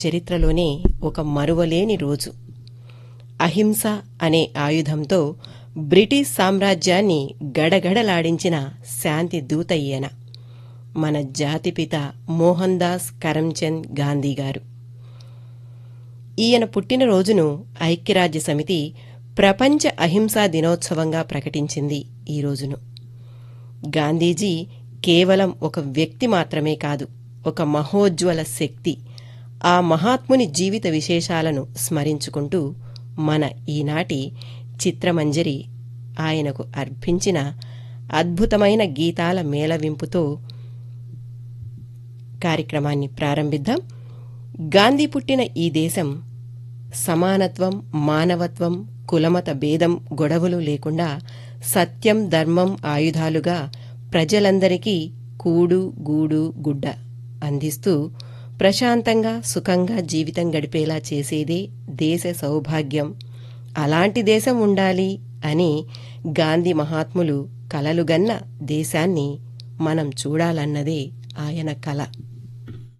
చరిత్రలోనే ఒక మరువలేని రోజు అహింస అనే ఆయుధంతో బ్రిటిష్ సామ్రాజ్యాన్ని గడగడలాడించిన శాంతి దూత ఈయన మన జాతిపిత మోహన్ దాస్ కరమ్చంద్ గాంధీ గారు ఈయన పుట్టినరోజును ఐక్యరాజ్య సమితి ప్రపంచ అహింసా దినోత్సవంగా ప్రకటించింది ఈ రోజును గాంధీజీ కేవలం ఒక వ్యక్తి మాత్రమే కాదు ఒక మహోజ్వల శక్తి ఆ మహాత్ముని జీవిత విశేషాలను స్మరించుకుంటూ మన ఈనాటి చిత్రమంజరి ఆయనకు అర్పించిన అద్భుతమైన గీతాల మేళవింపుతో కార్యక్రమాన్ని ప్రారంభిద్దాం గాంధీ పుట్టిన ఈ దేశం సమానత్వం మానవత్వం కులమత భేదం గొడవలు లేకుండా సత్యం ధర్మం ఆయుధాలుగా ప్రజలందరికీ కూడు గూడు గుడ్డ అందిస్తూ ప్రశాంతంగా సుఖంగా జీవితం గడిపేలా చేసేదే దేశ సౌభాగ్యం అలాంటి దేశం ఉండాలి అని గాంధీ మహాత్ములు కలలుగన్న దేశాన్ని మనం చూడాలన్నదే ఆయన కల